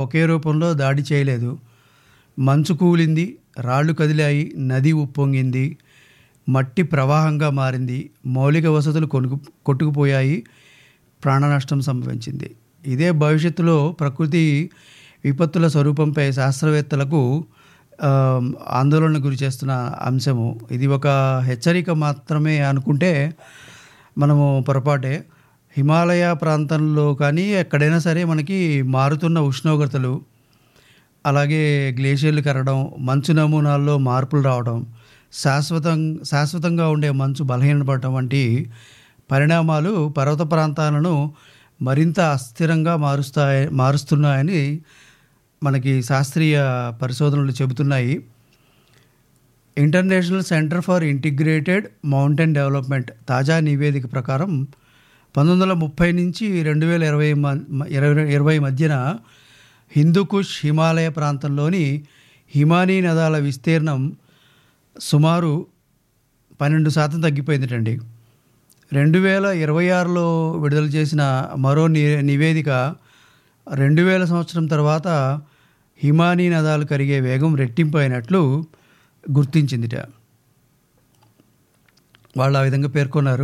ఒకే రూపంలో దాడి చేయలేదు మంచు కూలింది రాళ్ళు కదిలాయి నది ఉప్పొంగింది మట్టి ప్రవాహంగా మారింది మౌలిక వసతులు కొనుకు కొట్టుకుపోయాయి ప్రాణ నష్టం సంభవించింది ఇదే భవిష్యత్తులో ప్రకృతి విపత్తుల స్వరూపంపై శాస్త్రవేత్తలకు ఆ, ఆందోళన గురి చేస్తున్న అంశము ఇది ఒక హెచ్చరిక మాత్రమే అనుకుంటే మనము పొరపాటే హిమాలయ ప్రాంతంలో కానీ ఎక్కడైనా సరే మనకి మారుతున్న ఉష్ణోగ్రతలు అలాగే గ్లేషియర్లు కరగడం మంచు నమూనాల్లో మార్పులు రావడం శాశ్వతం శాశ్వతంగా ఉండే మంచు బలహీనపడటం వంటి పరిణామాలు పర్వత ప్రాంతాలను మరింత అస్థిరంగా మారుస్తాయి మారుస్తున్నాయని మనకి శాస్త్రీయ పరిశోధనలు చెబుతున్నాయి international centre for integrated mountain development తాజా నివేదిక ప్రకారం పంతొమ్మిది వందల ముప్పై నుంచి రెండు వేల ఇరవై మ- ఇరవై ఇరవై మధ్యన హిందూకుష్ హిమాలయ ప్రాంతంలోని హిమానీ నదాల విస్తీర్ణం సుమారు పన్నెండు శాతం తగ్గిపోయిందటండి రెండు వేల ఇరవై ఆరులో విడుదల చేసిన మరో ని నివేదిక రెండు వేల సంవత్సరం తర్వాత హిమానీ నదాలు కరిగే వేగం రెట్టింపు అయినట్లు గుర్తించిందిట వాళ్ళు ఆ విధంగా పేర్కొన్నారు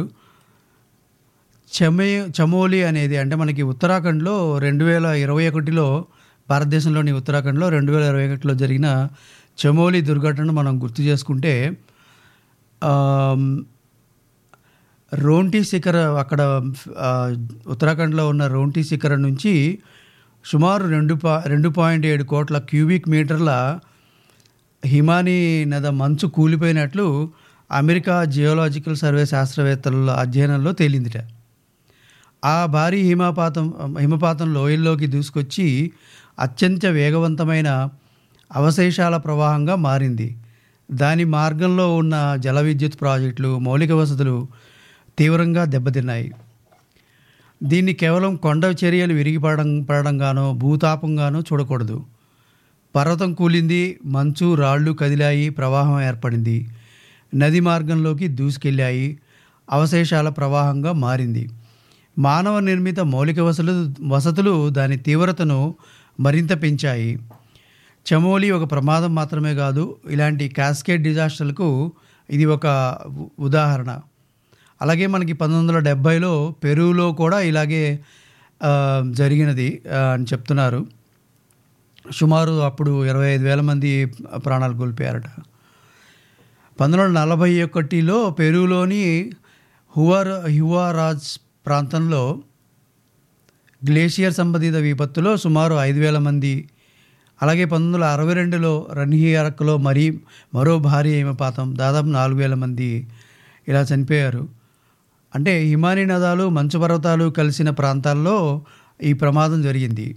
చమే చమోలి అనేది అంటే మనకి ఉత్తరాఖండ్లో రెండు వేల ఇరవై ఒకటిలో భారతదేశంలోని ఉత్తరాఖండ్లో రెండు వేల ఇరవై ఒకటిలో జరిగిన చమోలి దుర్ఘటనను మనం గుర్తు చేసుకుంటే ఆమ్, రోంటీ శిఖర అక్కడ ఆ, ఉత్తరాఖండ్లో ఉన్న రోంటీ శిఖరం నుంచి సుమారు రెండు పా రెండు పాయింట్ ఏడు కోట్ల క్యూబిక్ మీటర్ల హిమానీ నద మంచు కూలిపోయినట్లు అమెరికా జియోలాజికల్ సర్వే శాస్త్రవేత్తల అధ్యయనంలో తేలిందిట ఆ భారీ హిమపాతం హిమపాతం లోయల్లోకి దూసుకొచ్చి అత్యంత వేగవంతమైన అవశేషాల ప్రవాహంగా మారింది దాని మార్గంలో ఉన్న జల విద్యుత్ ప్రాజెక్టులు మౌలిక వసతులు తీవ్రంగా దెబ్బతిన్నాయి దీన్ని కేవలం కొండ చర్యలు విరిగిపడడం పడడంగానో భూతాపంగానో చూడకూడదు పర్వతం కూలింది మంచు రాళ్ళు కదిలాయి ప్రవాహం ఏర్పడింది నది మార్గంలోకి దూసుకెళ్ళాయి అవశేషాల ప్రవాహంగా మారింది మానవ నిర్మిత మౌలిక వసతులు వసతులు దాని తీవ్రతను మరింత పెంచాయి చమోలి ఒక ప్రమాదం మాత్రమే కాదు ఇలాంటి క్యాస్కేడ్ డిజాస్టర్లకు ఇది ఒక ఉ- ఉదాహరణ అలాగే మనకి పంతొమ్మిది వందల డెబ్భైలో పెరువులో కూడా ఇలాగే ఆ, జరిగినది ఆ, అని చెప్తున్నారు సుమారు అప్పుడు ఇరవై ఐదు వేల మంది ప్రాణాలు కోల్పోయారట పంతొమ్మిది వందల నలభై ఒకటిలో పెరువులోని హువర్ హువారాజ్ ప్రాంతంలో గ్లేషియర్ సంబంధిత విపత్తులో సుమారు ఐదు వేల మంది అలాగే పంతొమ్మిది వందల అరవై రెండులో రన్హియరక్లో మరీ మరో భారీ హిమపాతం దాదాపు నాలుగు వేల మంది ఇలా చనిపోయారు అంటే హిమానీ నదాలు మంచు పర్వతాలు కలిసిన ప్రాంతాల్లో ఈ ప్రమాదం జరిగింది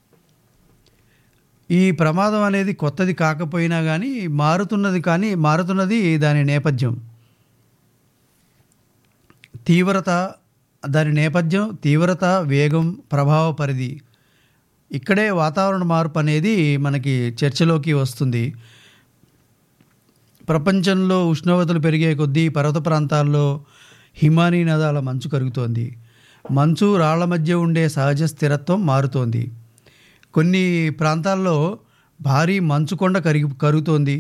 ఈ ప్రమాదం అనేది కొత్తది కాకపోయినా కానీ మారుతున్నది కానీ మారుతున్నది దాని నేపథ్యం తీవ్రత దాని నేపథ్యం తీవ్రత వేగం ప్రభావ పరిధి ఇక్కడే వాతావరణ మార్పు అనేది మనకి చర్చలోకి వస్తుంది ప్రపంచంలో ఉష్ణోగ్రతలు పెరిగే కొద్దీ పర్వత ప్రాంతాల్లో హిమానీ నదాల మంచు కరుగుతోంది మంచు రాళ్ల మధ్య ఉండే సహజ స్థిరత్వం మారుతోంది కొన్ని ప్రాంతాల్లో భారీ మంచు కొండ కరిగి కరుగుతోంది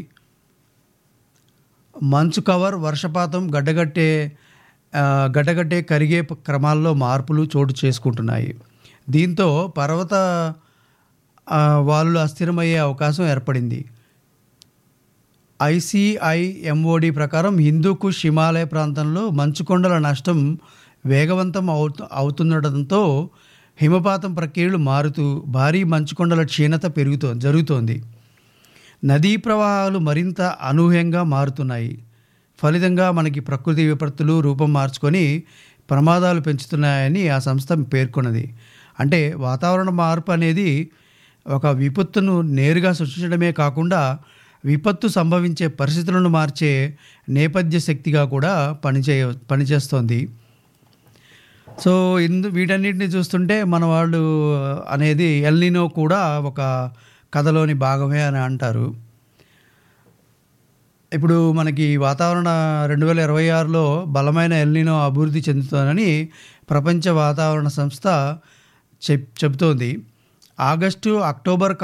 మంచు కవర్ వర్షపాతం గడ్డగట్టే ఆ, గడ్డగట్టే కరిగే ప- క్రమాల్లో మార్పులు చోటు చేసుకుంటున్నాయి దీంతో పర్వత ఆ, వాళ్ళు అస్థిరమయ్యే అవకాశం ఏర్పడింది ఐసిఐఎంఓడి ప్రకారం హిందూకుష్ హిమాలయ ప్రాంతంలో మంచుకొండల నష్టం వేగవంతం అవుతు అవుతుండటంతో హిమపాతం ప్రక్రియలు మారుతూ భారీ మంచుకొండల క్షీణత పెరుగుతో జరుగుతోంది నదీ ప్రవాహాలు మరింత అనూహ్యంగా మారుతున్నాయి ఫలితంగా మనకి ప్రకృతి విపత్తులు రూపం మార్చుకొని ప్రమాదాలు పెంచుతున్నాయని ఆ సంస్థ పేర్కొన్నది అంటే వాతావరణ మార్పు అనేది ఒక విపత్తును నేరుగా సృష్టించడమే కాకుండా విపత్తు సంభవించే పరిస్థితులను మార్చే నేపథ్య శక్తిగా కూడా పనిచే పనిచేస్తోంది సో ఇందు వీటన్నిటిని చూస్తుంటే మన వాళ్ళు అనేది ఎల్నినో కూడా ఒక కథలోని భాగమే అని అంటారు ఇప్పుడు మనకి వాతావరణ రెండు వేల ఇరవై ఆరులో బలమైన ఎల్నినో అభివృద్ధి చెందుతోందని ప్రపంచ వాతావరణ సంస్థ చెప్ చెబుతోంది ఆగస్టు అక్టోబర్